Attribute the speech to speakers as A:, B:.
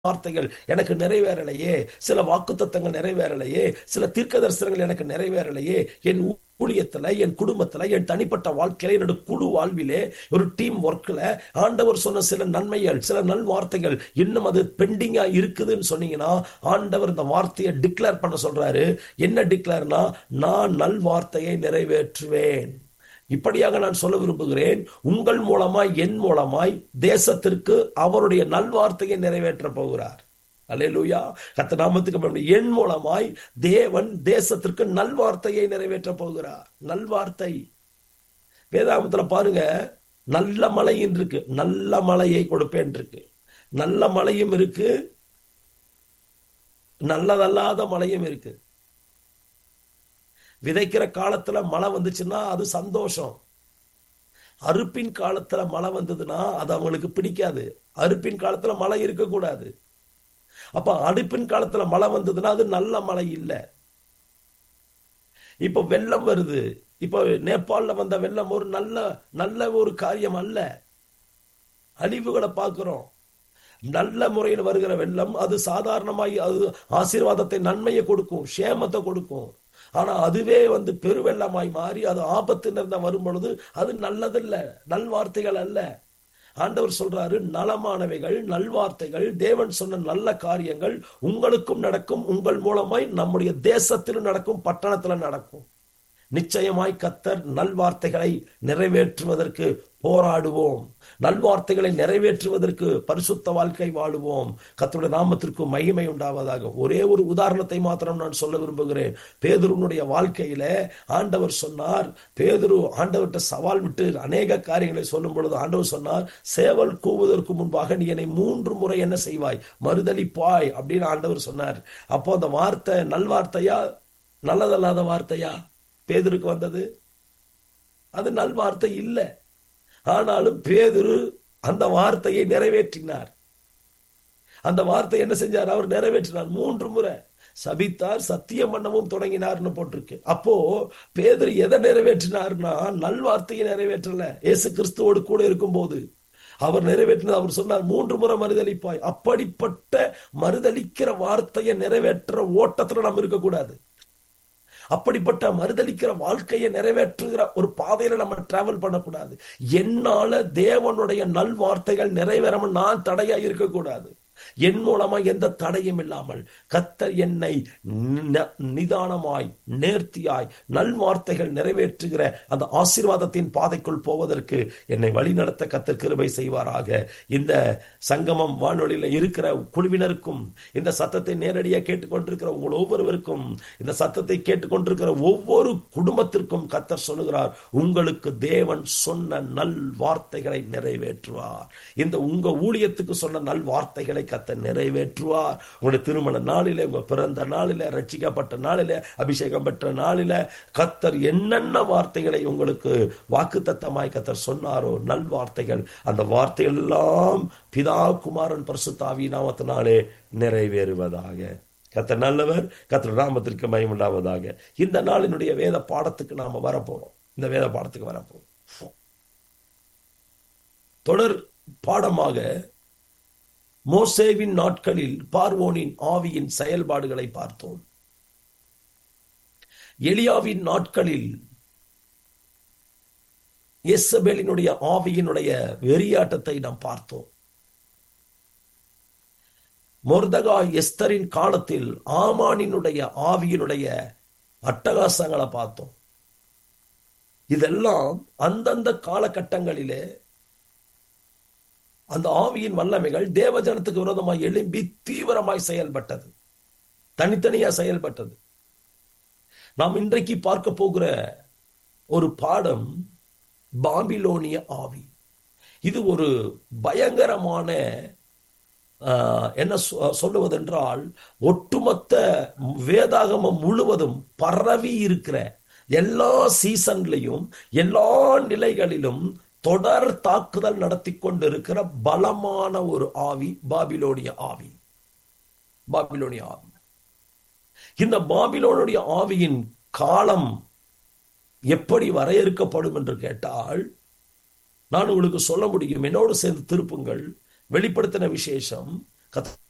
A: வார்த்தைகள் எனக்கு நிறைவேறலையே சில வாக்குத்தத்தங்கள் நிறைவேறலையே சில தீர்க்க தரிசனங்கள் எனக்கு நிறைவேறலையே என் ஊழியத்துல என் குடும்பத்துல என் தனிப்பட்ட வாழ்க்கையில என்னோட குழு வாழ்விலே ஒரு டீம் ஒர்க்ல ஆண்டவர் சொன்ன சில நன்மைகள் சில நல் வார்த்தைகள் இன்னும் அது பெண்டிங்கா இருக்குதுன்னு சொன்னீங்கன்னா ஆண்டவர் இந்த வார்த்தையை டிக்ளேர் பண்ண சொல்றாரு என்ன டிக்ளேர்னா நான் நல் வார்த்தையை நிறைவேற்றுவேன் இப்படியாக நான் சொல்ல விரும்புகிறேன் உங்கள் மூலமாய் என் மூலமாய் தேசத்திற்கு அவருடைய நல்வார்த்தையை நிறைவேற்ற போகிறார் அல்லேலூயா கத்த நாமத்துக்கு என் மூலமாய் தேவன் தேசத்திற்கு நல்வார்த்தையை நிறைவேற்ற போகிறார் நல்வார்த்தை வேதாகமத்துல பாருங்க நல்ல மழையும் இருக்கு நல்ல மழையை கொடுப்பேன் இருக்கு நல்ல மழையும் இருக்கு நல்லதல்லாத மழையும் இருக்கு விதைக்கிற காலத்துல மழை வந்துச்சுன்னா அது சந்தோஷம் அறுப்பின் காலத்துல மழை வந்ததுன்னா அது அவங்களுக்கு பிடிக்காது அறுப்பின் காலத்துல மழை இருக்கக்கூடாது அப்ப அடுப்பின் காலத்துல மழை வந்ததுன்னா அது நல்ல மழை இல்லை இப்ப வெள்ளம் வருது இப்ப நேபாளில் வந்த வெள்ளம் ஒரு நல்ல நல்ல ஒரு காரியம் அல்ல அழிவுகளை பார்க்கிறோம் நல்ல முறையில் வருகிற வெள்ளம் அது சாதாரணமாய் அது ஆசீர்வாதத்தை நன்மையை கொடுக்கும் சேமத்தை கொடுக்கும் ஆனா அதுவே வந்து பெருவெள்ளமாய் மாறி அது ஆபத்து நிறைந்த வரும் பொழுது அது நல்லதில்ல நல்வார்த்தைகள் அல்ல ஆண்டவர் சொல்றாரு நலமானவைகள் நல்வார்த்தைகள் தேவன் சொன்ன நல்ல காரியங்கள் உங்களுக்கும் நடக்கும் உங்கள் மூலமாய் நம்முடைய தேசத்திலும் நடக்கும் பட்டணத்துல நடக்கும் நிச்சயமாய் கத்தர் நல்வார்த்தைகளை நிறைவேற்றுவதற்கு போராடுவோம் நல்வார்த்தைகளை நிறைவேற்றுவதற்கு பரிசுத்த வாழ்க்கை வாழுவோம் கத்தருடைய நாமத்திற்கு மகிமை உண்டாவதாக ஒரே ஒரு உதாரணத்தை மாத்திரம் நான் சொல்ல விரும்புகிறேன் பேதுருனுடைய வாழ்க்கையில ஆண்டவர் சொன்னார் பேதுரு ஆண்டவர்கிட்ட சவால் விட்டு அநேக காரியங்களை சொல்லும் பொழுது ஆண்டவர் சொன்னார் சேவல் கூவுவதற்கு முன்பாக நீ என்னை மூன்று முறை என்ன செய்வாய் மறுதளிப்பாய் அப்படின்னு ஆண்டவர் சொன்னார் அப்போ அந்த வார்த்தை நல்வார்த்தையா நல்லதல்லாத வார்த்தையா பேதருக்கு வந்தது அது நல்வார்த்தை இல்லை ஆனாலும் பேதுரு அந்த வார்த்தையை நிறைவேற்றினார் அந்த வார்த்தை என்ன செஞ்சார் அவர் நிறைவேற்றினார் மூன்று முறை சபித்தார் சத்தியம் பண்ணவும் தொடங்கினார்னு போட்டிருக்கு அப்போ பேதர் எதை நிறைவேற்றினார்னா நல்வார்த்தையை நிறைவேற்றல இயேசு கிறிஸ்துவோடு கூட இருக்கும் போது அவர் நிறைவேற்றினது அவர் சொன்னார் மூன்று முறை மறுதளிப்பாய் அப்படிப்பட்ட மறுதளிக்கிற வார்த்தையை நிறைவேற்ற ஓட்டத்துல நம்ம இருக்கக்கூடாது அப்படிப்பட்ட மறுதளிக்கிற வாழ்க்கையை நிறைவேற்றுகிற ஒரு பாதையில நம்ம டிராவல் பண்ணக்கூடாது என்னால தேவனுடைய நல்வார்த்தைகள் நிறைவேறாம நான் தடையா இருக்கக்கூடாது என் மூலமா எந்த தடையும் இல்லாமல் கத்தர் என்னை நிதானமாய் நேர்த்தியாய் நல்வார்த்தைகள் நிறைவேற்றுகிற அந்த ஆசீர்வாதத்தின் பாதைக்குள் போவதற்கு என்னை வழிநடத்த கத்தர் கிருபை செய்வாராக இந்த சங்கமம் வானொலியில இருக்கிற குழுவினருக்கும் இந்த சத்தத்தை நேரடியாக கேட்டுக்கொண்டிருக்கிற உங்கள் ஒவ்வொருவருக்கும் இந்த சத்தத்தை கேட்டுக்கொண்டிருக்கிற ஒவ்வொரு குடும்பத்திற்கும் கத்தர் சொல்லுகிறார் உங்களுக்கு தேவன் சொன்ன நல் வார்த்தைகளை நிறைவேற்றுவார் இந்த உங்க ஊழியத்துக்கு சொன்ன நல் வார்த்தைகளை கத்த நிறைவேற்றுவார் உங்களுடைய திருமண நாளில உங்க பிறந்த நாளில ரட்சிக்கப்பட்ட நாளில அபிஷேகம் பெற்ற நாளில கத்தர் என்னென்ன வார்த்தைகளை உங்களுக்கு வாக்குத்தத்தமாய் கத்தர் சொன்னாரோ நல் வார்த்தைகள் அந்த வார்த்தைகள் எல்லாம் பிதா குமாரன் பரிசுத்தாவி நாமத்தினாலே நிறைவேறுவதாக கத்தர் நல்லவர் கத்தர் நாமத்திற்கு மயமுண்டாவதாக இந்த நாளினுடைய வேத பாடத்துக்கு நாம வரப்போறோம் இந்த வேத பாடத்துக்கு வரப்போறோம் தொடர் பாடமாக மோசேவின் நாட்களில் பார்வோனின் ஆவியின் செயல்பாடுகளை பார்த்தோம் எலியாவின் நாட்களில் எஸ்ஸபேலினுடைய ஆவியினுடைய வெறியாட்டத்தை நாம் பார்த்தோம் மொர்தகா எஸ்தரின் காலத்தில் ஆமானினுடைய ஆவியினுடைய அட்டகாசங்களை பார்த்தோம் இதெல்லாம் அந்தந்த காலகட்டங்களிலே அந்த ஆவியின் வல்லமைகள் தேவஜனத்துக்கு விரோதமாய் எழும்பி தீவிரமாய் செயல்பட்டது தனித்தனியா செயல்பட்டது நாம் இன்றைக்கு பார்க்க போகிற ஒரு பாடம் பாபிலோனிய ஆவி இது ஒரு பயங்கரமான என்ன சொல்லுவதென்றால் ஒட்டுமொத்த வேதாகமம் முழுவதும் பரவி இருக்கிற எல்லா சீசன்லையும் எல்லா நிலைகளிலும் தொடர் தாக்குதல் நடத்தி கொண்டிருக்கிற பலமான ஒரு ஆவி பாபிலோனிய ஆவி பாபிலோனிய ஆவி இந்த பாபிலோனுடைய ஆவியின் காலம் எப்படி வரையறுக்கப்படும் என்று கேட்டால் நான் உங்களுக்கு சொல்ல முடியும் என்னோடு சேர்ந்து திருப்புங்கள் வெளிப்படுத்தின விசேஷம்